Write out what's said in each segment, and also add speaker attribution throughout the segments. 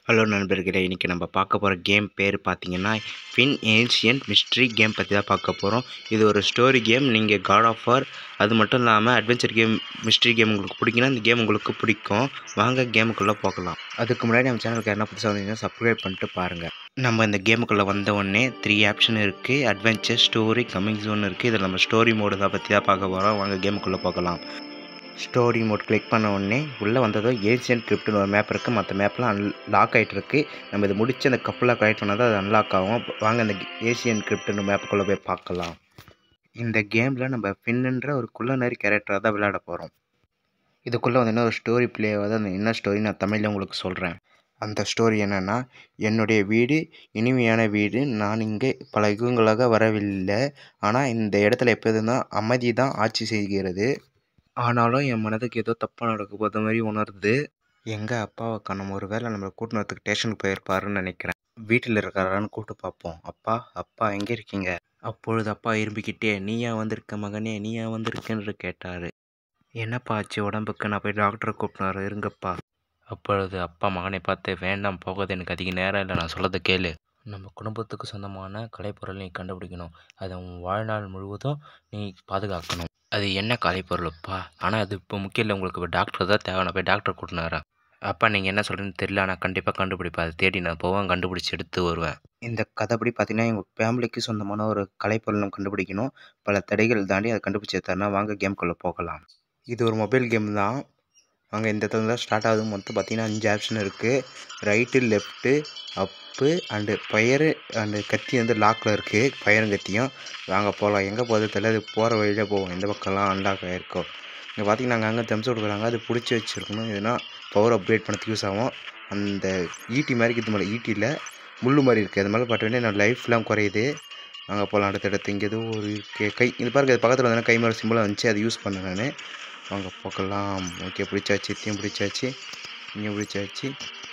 Speaker 1: hello நண்பர்களே இன்றைக்கி நம்ம பார்க்க போகிற கேம் பேர் பார்த்தீங்கன்னா ஃபின் ஏன்ஷியன்ட் மிஸ்ட்ரி கேம் பற்றி தான் பார்க்க போகிறோம் இது ஒரு ஸ்டோரி கேம் நீங்கள் காட் ஆஃப் வார் அது மட்டும் இல்லாமல் அட்வென்ச்சர் கேம் மிஸ்ட்ரி கேம் உங்களுக்கு பிடிக்குன்னா இந்த கேம் உங்களுக்கு பிடிக்கும் வாங்க கேமுக்குள்ளே போகலாம் அதுக்கு முன்னாடி நம்ம சேனலுக்கு என்ன புதுசாக வந்தீங்கன்னா சப்ஸ்கிரைப் பண்ணிட்டு பாருங்கள் நம்ம இந்த கேமுக்குள்ளே வந்த உடனே த்ரீ ஆப்ஷன் இருக்குது அட்வென்ச்சர் ஸ்டோரி கம்மிங் ஜோன் இருக்குது இதில் நம்ம ஸ்டோரி மோடு தான் பற்றி தான் பார்க்க போகிறோம் வாங்க கேமுக்குள்ளே போகலாம் ஸ்டோரி மோட் கிளிக் பண்ண உடனே உள்ளே வந்ததும் ஏசியன் கிரிப்ட்னு ஒரு மேப் இருக்குது மற்ற மேப்லாம் அன் லாக் ஆகிட்டு இருக்கு நம்ம இது முடிச்சு அந்த கப்பலாக கலெக்ட் பண்ணால் தான் அது அன்லாக் ஆகும் வாங்க அந்த ஏசியன் கிரிப்ட்னு மேப்புக்குள்ளே போய் பார்க்கலாம் இந்த கேமில் நம்ம ஃபின்னுன்ற ஒரு குள்ளநரி கேரக்டராக தான் விளையாட போகிறோம் இதுக்குள்ளே வந்து என்ன ஒரு ஸ்டோரி பிளேவாக தான் அந்த என்ன ஸ்டோரி நான் தமிழில் உங்களுக்கு சொல்கிறேன் அந்த ஸ்டோரி என்னென்னா என்னுடைய வீடு இனிமையான வீடு நான் இங்கே பல யுகங்களாக வரவில்லை ஆனால் இந்த இடத்துல எப்போதும் தான் அமைதி தான் ஆட்சி செய்கிறது ஆனாலும் என் மனதுக்கு ஏதோ தப்பாக நடக்க போத மாதிரி உணருது எங்கள் அப்பாவை காணும் ஒரு வேளை நம்மளை கூட்டின்னு வரத்துக்கு ஸ்டேஷனுக்கு போயிருப்பாருன்னு நினைக்கிறேன் வீட்டில் இருக்கிறாரான்னு கூப்பிட்டு பார்ப்போம் அப்பா அப்பா எங்கே இருக்கீங்க அப்பொழுது அப்பா இரும்பிக்கிட்டே நீயா வந்திருக்க மகனே நீயா வந்திருக்கன்னு கேட்டார் என்னப்பா ஆச்சு உடம்புக்கு நான் போய் டாக்டரை கூப்பிட்டு இருங்கப்பா அப்பொழுது அப்பா மகனை பார்த்து வேண்டாம் போகாது எனக்கு அதிக நேரம் இல்லை நான் சொல்லதை கேளு நம்ம குடும்பத்துக்கு சொந்தமான கலைப்பொருள் நீ கண்டுபிடிக்கணும் அதை உன் வாழ்நாள் முழுவதும் நீ பாதுகாக்கணும் அது என்ன கலைப்பொருள்ப்பா ஆனால் அது இப்போ முக்கியம் இல்லை உங்களுக்கு இப்போ டாக்டர் தான் தேவை நான் போய் டாக்டர் கூட்டினாரேன் அப்பா நீங்கள் என்ன சொல்கிறேன்னு தெரியல ஆனால் கண்டிப்பாக கண்டுபிடிப்பேன் அதை தேடி நான் போவேன் கண்டுபிடிச்சி எடுத்து வருவேன் இந்த கதைப்படி பார்த்தீங்கன்னா எங்கள் ஃபேமிலிக்கு சொந்தமான ஒரு கலைப்பொருள் நம்ம கண்டுபிடிக்கணும் பல தடைகள் தாண்டி அதை கண்டுபிடிச்சி தரனா வாங்க கேம்குள்ளே போகலாம் இது ஒரு மொபைல் கேம் தான் வாங்க இந்த இடத்துல தான் ஸ்டார்ட் ஆகுது மொத்தம் பார்த்தீங்கன்னா அஞ்சு ஆப்ஷன் இருக்குது right left up and fire and கத்தி வந்து லாக்கில் இருக்குது பயரும் கத்தியும் வாங்க போகலாம் எங்கே போகிறது தெரியல அது போகிற வழியிலே போவோம் எந்த பக்கம்லாம் அன்லாக் ஆகிருக்கோம் இங்கே பார்த்தீங்கன்னா அங்கே அங்கே தம்ஸ் கொடுக்குறாங்க அது பிடிச்சி வச்சுருக்கணும் இதுனா பவர் அப்கிரேட் பண்ணதுக்கு யூஸ் ஆகும் அந்த ஈட்டி மாதிரி இது மாதிரி ஈட்டியில் முள்ளு மாதிரி இருக்குது அது மாதிரி பாட்டு வேண்டிய நான் லைஃப்லாம் குறையுது அங்கே போகலாம் அடுத்த இடத்து இங்கே ஏதோ ஒரு கே கை இது பாருங்க அது பக்கத்தில் வந்து கை மேலே சிம்பிளாக வந்துச்சு அது யூஸ் பண்ணேன் நான் வாங்க போகலாம் ஓகே பிடிச்சாச்சு இத்தையும் பிடிச்சாச்சு இங்கே பிடிச்சாச்சு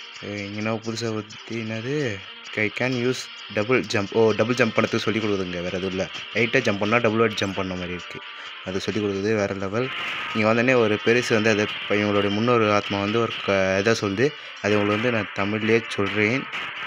Speaker 1: இங்கே புதுசாக பற்றி என்னது I can use double jump oh double jump பண்ணதுக்கு சொல்லிக் கொடுக்குதுங்க வேறு எதுவும் இல்லை லைட்டாக ஜம்ப் பண்ணால் டபுள் வாட் ஜம்ப் பண்ண மாதிரி இருக்குது அது சொல்லிக் கொடுக்குது வேறு லெவல் இங்கே வந்தோடனே ஒரு பெருசு வந்து அது இப்போ இவங்களுடைய முன்னோரு ஆத்மா வந்து ஒரு க இதை சொல்லுது அது உங்களுக்கு வந்து நான் தமிழ்லேயே சொல்கிறேன்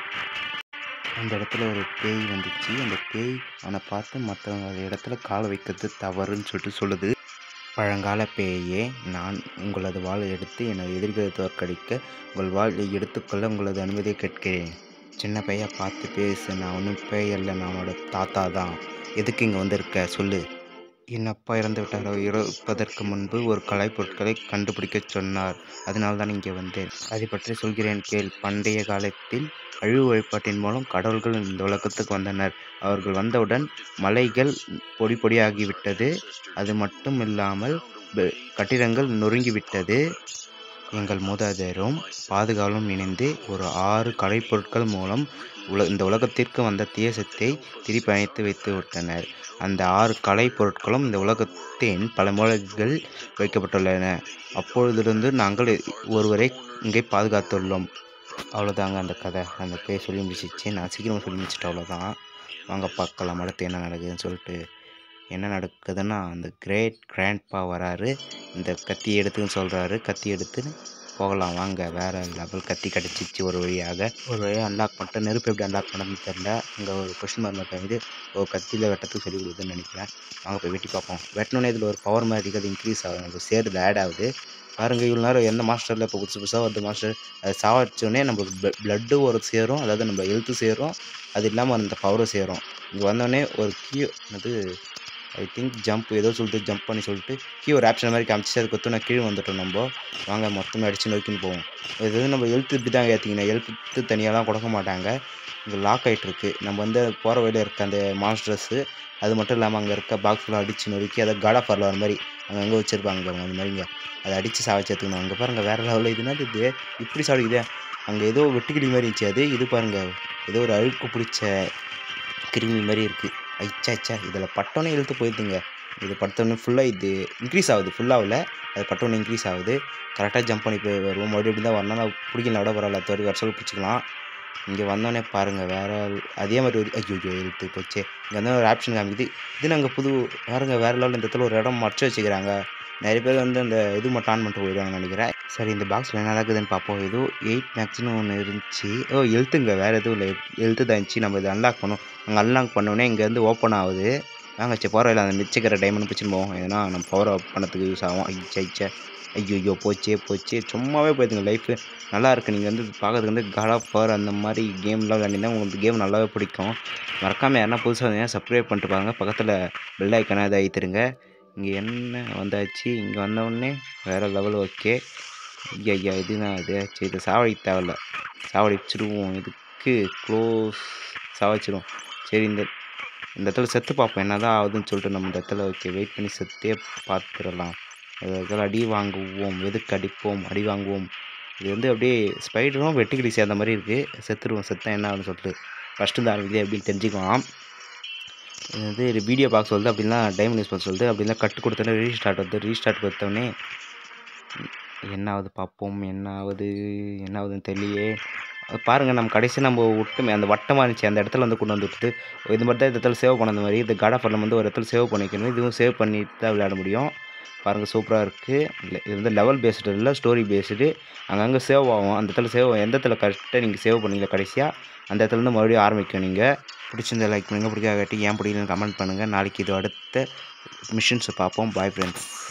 Speaker 1: அந்த இடத்துல ஒரு பேய் வந்துச்சு அந்த பேய் அவனை பார்த்து மற்றவங்க அந்த இடத்துல காலை வைக்கிறது தவறுன்னு சொல்லிட்டு சொல்லுது பழங்கால பேயே நான் உங்களது வாள் எடுத்து எனது எதிரிகளை தோற்கடிக்க உங்கள் வாளை எடுத்துக்கொள்ள உங்களது அனுமதியை கேட்கிறேன் சின்ன பைய பார்த்து பேசு நான் ஒன்றும் பேய் அல்ல நான் அவனோட தாத்தா தான் எதுக்கு இங்கே வந்திருக்க சொல்லு என் அப்பா இறந்து விட்டாரோ இறப்பதற்கு முன்பு ஒரு கலைப்பொருட்களை கண்டுபிடிக்க சொன்னார் அதனால தான் இங்கே வந்தேன் அதை பற்றி சொல்கிறேன் கேள் பண்டைய காலத்தில் அழிவு வழிபாட்டின் மூலம் கடவுள்கள் இந்த உலகத்துக்கு வந்தனர் அவர்கள் வந்தவுடன் மலைகள் பொடி பொடியாகிவிட்டது அது மட்டும் இல்லாமல் கட்டிடங்கள் நொறுங்கிவிட்டது எங்கள் மூதாதையரும் பாதுகாவலும் இணைந்து ஒரு ஆறு கலைப்பொருட்கள் மூலம் உல இந்த உலகத்திற்கு வந்த தீயசத்தை திருப்பி அணைத்து வைத்து விட்டனர் அந்த ஆறு கலை பொருட்களும் இந்த உலகத்தின் பல மூலைகள் வைக்கப்பட்டுள்ளன அப்பொழுதிருந்து நாங்கள் ஒருவரை இங்கே பாதுகாத்துள்ளோம் அவ்வளோதாங்க அந்த கதை அந்த பேர் சொல்லி முடிச்சிச்சு நான் சீக்கிரமாக சொல்லி முடிச்சிட்டு அவ்வளோதான் வாங்க பார்க்கலாம் அடுத்து என்ன நடக்குதுன்னு சொல்லிட்டு என்ன நடக்குதுன்னா அந்த கிரேட் கிராண்ட்பா வராரு இந்த கத்தி எடுத்துன்னு சொல்கிறாரு கத்தி எடுத்துன்னு போகலாம் வாங்க வேறு லெவல் கத்தி கிடச்சிச்சு ஒரு வழியாக ஒரு வழியாக அன்லாக் பண்ணிட்டு நெருப்பு எப்படி அன்லாக் பண்ணணும்னு தெரில இங்கே ஒரு கொஷின் மார்க் வந்து ஒரு கத்தியில் வெட்டத்துக்கு சொல்லி கொடுக்குதுன்னு நினைக்கிறேன் வாங்க போய் வெட்டி பார்ப்போம் வெட்டினோடனே இதில் ஒரு பவர் மாதிரி அது இன்க்ரீஸ் ஆகும் நமக்கு சேருது ஆட் ஆகுது பாருங்க இவ்வளோ நேரம் எந்த மாஸ்டரில் இப்போ புதுசு புதுசாக வருது மாஸ்டர் அதை சாவடிச்சோடனே நம்மளுக்கு ப்ளட்டு ஒரு சேரும் அதாவது நம்ம ஹெல்த்து சேரும் அது இல்லாமல் அந்த பவரும் சேரும் இங்கே வந்தோடனே ஒரு கீ அது ஐ திங்க் ஜம்ப் ஏதோ சொல்லிட்டு ஜம்ப் பண்ணி சொல்லிட்டு கீ ஒரு ஆப்ஷன் மாதிரி காமிச்சு அது கொத்து நான் கீழே வந்துட்டோம் நம்ம வாங்க மொத்தமாக அடித்து நோக்கின்னு போவோம் இது வந்து நம்ம ஹெல்த் இப்படி தான் ஏற்றிக்கணும் ஹெல்த்து தனியாலாம் கொடுக்க மாட்டாங்க இங்கே லாக் ஆகிட்டுருக்கு நம்ம வந்து போகிற வழியில் இருக்க அந்த மாஸ்டர்ஸு அது மட்டும் இல்லாமல் அங்கே இருக்க பாக்ஸ்லாம் அடித்து நொறுக்கி அதை காட் ஆஃப் வர மாதிரி அங்கே அங்கே வச்சுருப்பாங்க பாருங்க அந்த மாதிரிங்க அதை அடித்து சாவச்சு எடுத்துக்கணும் அங்கே பாருங்கள் வேறு லெவலில் இதுனா இது இப்படி சாப்பிடுக்குதே அங்கே ஏதோ வெட்டுக்கிளி மாதிரி இருந்துச்சு அது இது பாருங்கள் ஏதோ ஒரு அழுக்கு பிடிச்ச கிருமி மாதிரி இருக்குது ஐச்சா ஐச்சா இதில் பட்டோன்னே இழுத்து போயிடுதுங்க இது பட்டோன்னே ஃபுல்லாக இது இன்க்ரீஸ் ஆகுது ஃபுல்லாகல அது பட்டோன்னே இன்க்ரீஸ் ஆகுது கரெக்டாக ஜம்ப் பண்ணி போய் வருவோம் மறுபடியும் இப்படி தான் வரணும் நான் பிடிக்கல விட பரவாயில்ல தோறி வர சொல்லி பிடிச்சிக்கலாம் இங்கே வந்தோடனே பாருங்கள் வேறு அதே மாதிரி ஒரு ஐயோ ஐயோ இழுத்து போச்சு இங்கே வந்து ஒரு ஆப்ஷன் காமிக்குது இது நாங்கள் புது பாருங்கள் வேறு லெவலில் இந்த இடத்துல ஒரு இடம் மறைச்சு வச்சுக்கிறாங்க நிறைய பேர் வந்து அந்த இது மட்டும் ஆன் பண்ணிட்டு போயிடுவாங்கன்னு நினைக்கிறேன் சரி இந்த பாக்ஸில் என்ன நடக்குதுன்னு பார்ப்போம் ஏதோ எயிட் மேக்ஸ்னு ஒன்று இருந்துச்சு ஓ எழுத்துங்க வேறு எதுவும் இல்லை எழுத்து தான் இருந்துச்சு நம்ம இதை அன்லாக் பண்ணோம் அங்கே அன்லாக் பண்ணோடனே இங்கேருந்து ஓப்பன் ஆகுது வாங்க சரி பரவாயில்ல அந்த மிச்சிக்கிற டைமண்ட் பிடிச்சின்னு போவோம் ஏன்னா நம்ம பவர் அப் பண்ணதுக்கு யூஸ் ஆகும் ஐச்சா ஐச்சா ஐயோ ஐயோ போச்சே போச்சே சும்மாவே போயிடுங்க லைஃபு நல்லா இருக்கு நீங்கள் வந்து பார்க்கறதுக்கு வந்து காட் ஆஃப் பவர் அந்த மாதிரி கேம்லாம் விளையாண்டிங்கன்னா உங்களுக்கு கேம் நல்லாவே பிடிக்கும் மறக்காமல் யாருன்னா புதுசாக வந்தீங்கன்னா சப்ஸ்கிரைப் பண்ணிட்டு பாருங்க பக்கத்தில் பெல் ஐக்கனாக இதை ஐத்துருங்க இங்கே என்ன வந்தாச்சு இங்கே வந்தவுடனே வேறு லெவல் ஓகே ஐயா ஐயா இதுதான் இது சரி இதை சாவடிக்க தேவையில்ல சாவடிச்சிடுவோம் இதுக்கு க்ளோஸ் சாவடிச்சிடுவோம் சரி இந்த இந்த இடத்துல செத்து பார்ப்போம் என்ன தான் ஆகுதுன்னு சொல்லிட்டு நம்ம இந்த இடத்துல ஓகே வெயிட் பண்ணி செத்தே பார்த்துடலாம் இதுக்கு அடி வாங்குவோம் எதுக்கு அடிப்போம் அடி வாங்குவோம் இது வந்து அப்படியே ஸ்பைடரும் வெட்டுக்கிளி சேர்ந்த மாதிரி இருக்குது செத்துருவோம் செத்தேன் என்ன ஆகுதுன்னு சொல்லிட்டு ஃபஸ்ட்டு இந்த ஆரம்பிக்குது அப்படின்னு தெரிஞ்சுக்கலாம் இது வந்து வீடியோ பார்க்க சொல்லுது அப்படின்னா டைம் யூஸ் பண்ண சொல்லுது அப்படின்னா கட்டு கொடுத்தோன்னே ரீஸ்டார்ட் வந்து ரீஸ்டார்ட் கொடுத்தோடனே என்ன ஆகுது பார்ப்போம் என்ன ஆகுது என்ன ஆகுதுன்னு தெரியலையே அது பாருங்கள் நம்ம கடைசி நம்ம விட்டுமே அந்த வட்டமாக இருந்துச்சு அந்த இடத்துல வந்து கொண்டு வந்து விட்டுது இது மட்டும் தான் இந்த இடத்துல சேவ் பண்ண மாதிரி இந்த காட் ஆஃப் வந்து ஒரு இடத்துல சேவ் பண்ணிக்கணும் இதுவும் சேவ் பண்ணிட்டு தான் விளையாட முடியும் பாருங்கள் சூப்பராக இருக்குது இல்லை இது வந்து லெவல் பேஸ்டு இல்லை ஸ்டோரி பேஸ்டு அங்கங்கே சேவ் ஆகும் அந்த இடத்துல சேவ் எந்த இடத்துல கரெக்டாக நீங்கள் சேவ் பண்ணீங்களா கடைசியாக அந்த இடத்துல இருந்து மறுபடியும் ஆரம்பிக்கும் நீங்கள் பிடிச்சிருந்த லைக் பண்ணுங்கள் பிடிக்காட்டி ஏன் பிடிக்கலன்னு கமெண்ட் பண்ணுங்கள் நாளைக்கு இது அடுத்த மிஷின்ஸை பார்ப்போம் பாய் ஃப்ரெண்ட்ஸ்